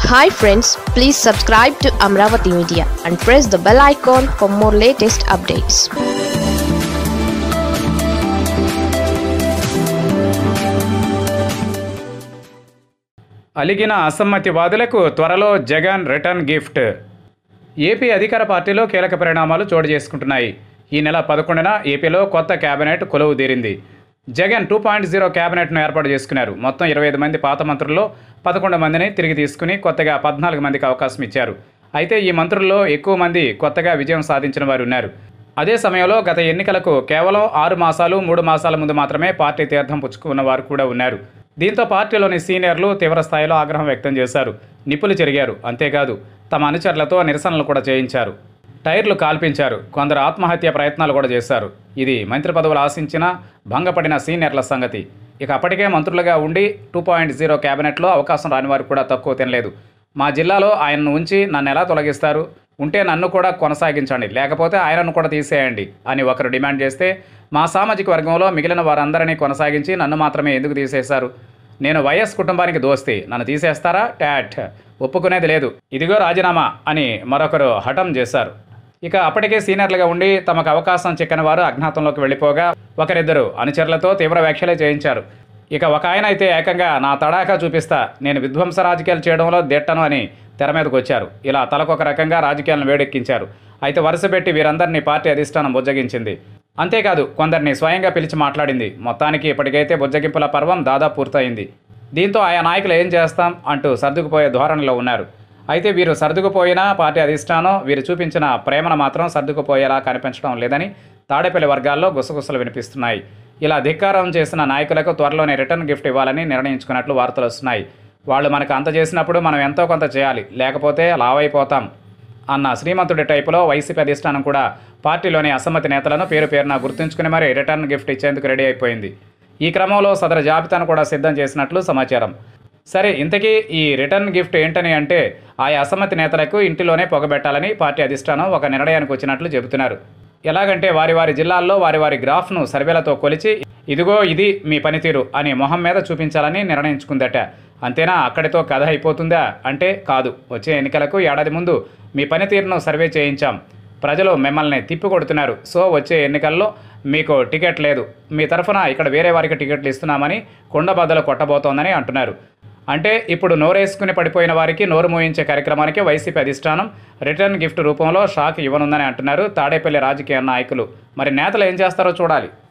hi friends please subscribe to Amaravati media and press the bell icon for more latest updates అలిగిన అసమ్మతివాదులకు త్వరలో Jagan return gift AP అధికార పార్టీలో కీలక పరిణామాలు చోటు చేసుకుంటున్నాయి ఈ నెల పదకొండున ఏపీలో కొత్త కేబినెట్ కొలువు తీరింది జగన్ టూ పాయింట్ జీరో కేబినెట్ను ఏర్పాటు చేసుకున్నారు మొత్తం ఇరవై ఐదు మంది పాత మంత్రుల్లో పదకొండు మందిని తిరిగి తీసుకుని కొత్తగా పద్నాలుగు మందికి అవకాశం ఇచ్చారు అయితే ఈ మంత్రుల్లో ఎక్కువ మంది కొత్తగా విజయం సాధించిన వారు ఉన్నారు అదే సమయంలో గత ఎన్నికలకు కేవలం ఆరు మాసాలు మూడు మాసాల ముందు మాత్రమే పార్టీ తీర్థం పుచ్చుకున్న వారు కూడా ఉన్నారు దీంతో పార్టీలోని సీనియర్లు తీవ్ర స్థాయిలో ఆగ్రహం వ్యక్తం చేశారు నిప్పులు చెరిగారు అంతేకాదు తమ అనుచరులతో నిరసనలు కూడా చేయించారు టైర్లు కాల్పించారు కొందరు ఆత్మహత్య ప్రయత్నాలు కూడా చేశారు ఇది మంత్రి పదవులు ఆశించిన భంగపడిన సీనియర్ల సంగతి ఇక అప్పటికే మంత్రులుగా ఉండి టూ పాయింట్ జీరో క్యాబినెట్లో అవకాశం రాని వారు కూడా తక్కువ తినలేదు మా జిల్లాలో ఆయనను ఉంచి నన్ను ఎలా తొలగిస్తారు ఉంటే నన్ను కూడా కొనసాగించండి లేకపోతే ఆయనను కూడా తీసేయండి అని ఒకరు డిమాండ్ చేస్తే మా సామాజిక వర్గంలో మిగిలిన వారందరినీ కొనసాగించి నన్ను మాత్రమే ఎందుకు తీసేశారు నేను వైఎస్ కుటుంబానికి దోస్తి నన్ను తీసేస్తారా టాట్ ఒప్పుకునేది లేదు ఇదిగో రాజీనామా అని మరొకరు హఠం చేశారు ఇక అప్పటికే సీనియర్లుగా ఉండి తమకు అవకాశం చిక్కని వారు అజ్ఞాతంలోకి వెళ్ళిపోగా ఒకరిద్దరు అనుచరులతో తీవ్ర వ్యాఖ్యలే చేయించారు ఇక ఒక ఆయన అయితే ఏకంగా నా తడాకా చూపిస్తా నేను విధ్వంస రాజకీయాలు చేయడంలో దిట్టను అని తెర మీదకు వచ్చారు ఇలా తలకొక రకంగా రాజకీయాలను వేడెక్కించారు అయితే వరుసపెట్టి వీరందరినీ పార్టీ అధిష్టానం బుజ్జగించింది అంతేకాదు కొందరిని స్వయంగా పిలిచి మాట్లాడింది మొత్తానికి ఇప్పటికైతే బుజ్జగింపుల పర్వం దాదాపు పూర్తయింది దీంతో ఆయా నాయకులు ఏం చేస్తాం అంటూ సర్దుకుపోయే ధోరణిలో ఉన్నారు అయితే వీరు సర్దుకుపోయినా పార్టీ అధిష్టానం వీరు చూపించిన ప్రేమను మాత్రం సర్దుకుపోయేలా కనిపించడం లేదని తాడేపల్లి వర్గాల్లో గుసగుసలు వినిపిస్తున్నాయి ఇలా ధిక్కారం చేసిన నాయకులకు త్వరలోనే రిటర్న్ గిఫ్ట్ ఇవ్వాలని నిర్ణయించుకున్నట్లు వార్తలు వస్తున్నాయి వాళ్ళు మనకు అంత చేసినప్పుడు మనం ఎంతో కొంత చేయాలి లేకపోతే లావైపోతాం అన్న శ్రీమంతుడి టైపులో వైసీపీ అధిష్టానం కూడా పార్టీలోని అసమ్మతి నేతలను పేరు పేరున గుర్తుంచుకుని మరీ రిటర్న్ గిఫ్ట్ ఇచ్చేందుకు రెడీ అయిపోయింది ఈ క్రమంలో సదరు జాబితాను కూడా సిద్ధం చేసినట్లు సమాచారం సరే ఇంతకీ ఈ రిటర్న్ గిఫ్ట్ ఏంటని అంటే ఆయా అసమ్మతి నేతలకు ఇంటిలోనే పొగబెట్టాలని పార్టీ అధిష్టానం ఒక నిర్ణయానికి వచ్చినట్లు చెబుతున్నారు ఎలాగంటే వారి వారి జిల్లాల్లో వారి వారి గ్రాఫ్ను సర్వేలతో కొలిచి ఇదిగో ఇది మీ పనితీరు అని మొహం మీద చూపించాలని నిర్ణయించుకుందట అంతేనా అక్కడితో కథ అయిపోతుందా అంటే కాదు వచ్చే ఎన్నికలకు ఏడాది ముందు మీ పనితీరును సర్వే చేయించాం ప్రజలు మిమ్మల్ని తిప్పికొడుతున్నారు సో వచ్చే ఎన్నికల్లో మీకు టికెట్ లేదు మీ తరఫున ఇక్కడ వేరే వారికి టికెట్లు ఇస్తున్నామని కుండబద్దలు కొట్టబోతోందని అంటున్నారు అంటే ఇప్పుడు నోరేసుకుని పడిపోయిన వారికి నోరు మోయించే కార్యక్రమానికి వైసీపీ అధిష్టానం రిటర్న్ గిఫ్ట్ రూపంలో షాక్ ఇవ్వనుందని అంటున్నారు తాడేపల్లి రాజకీయ నాయకులు మరి నేతలు ఏం చేస్తారో చూడాలి